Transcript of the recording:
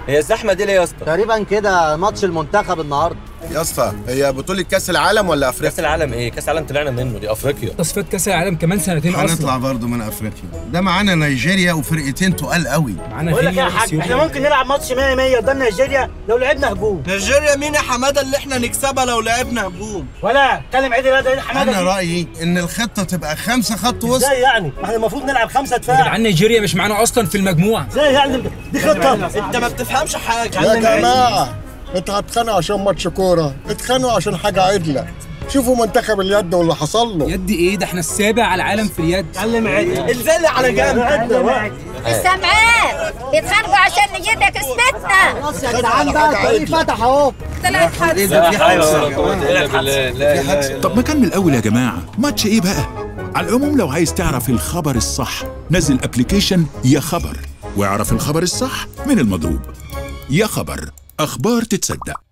هي الزحمه دي ليه يا اسطى تقريبا كده ماتش المنتخب النهارده يا اسطى هي بطولة كأس العالم ولا كاس أفريقيا؟ العالم ايه كاس العالم طلعنا منه دي افريقيا تصفيات كاس العالم كمان سنتين اصلا هنطلع برضه من أفريقيا ده معانا نيجيريا وفرقتين تقال قوي معانا بقول لك كينيا يا حاج احنا وإثيوبيا. ممكن نلعب ماتش 100 100 قدام نيجيريا لو لعبنا هجوم نيجيريا مين يا حماده اللي احنا نكسبها لو لعبنا هجوم ولا كلم عيد لا ده حماده أنا دي. رأيي إن الخطة تبقى خمسة خط وسط ازاي يعني ما احنا المفروض نلعب خمسه يا دفاع جدعان نيجيريا مش معانا اصلا في المجموعه ازاي يعني دي خطه انت ما بتفهمش حاجه يا جماعة انتوا هتخانقوا عشان ماتش كورة اتخانقوا عشان حاجة عدلة شوفوا منتخب اليد واللي حصل له يد ايه ده احنا السابع على العالم في اليد علم عيد الزل على جنب السمعات بيتخانقوا عشان نجيبها كسبتنا خلاص يا جدعان بقى الطريق فتح اهو طلعت حد طب ما كان من الأول يا جماعة ماتش إيه بقى؟ على العموم لو عايز تعرف الخبر الصح نزل ابلكيشن يا خبر واعرف الخبر الصح من المضروب يا خبر أخبار تتصدق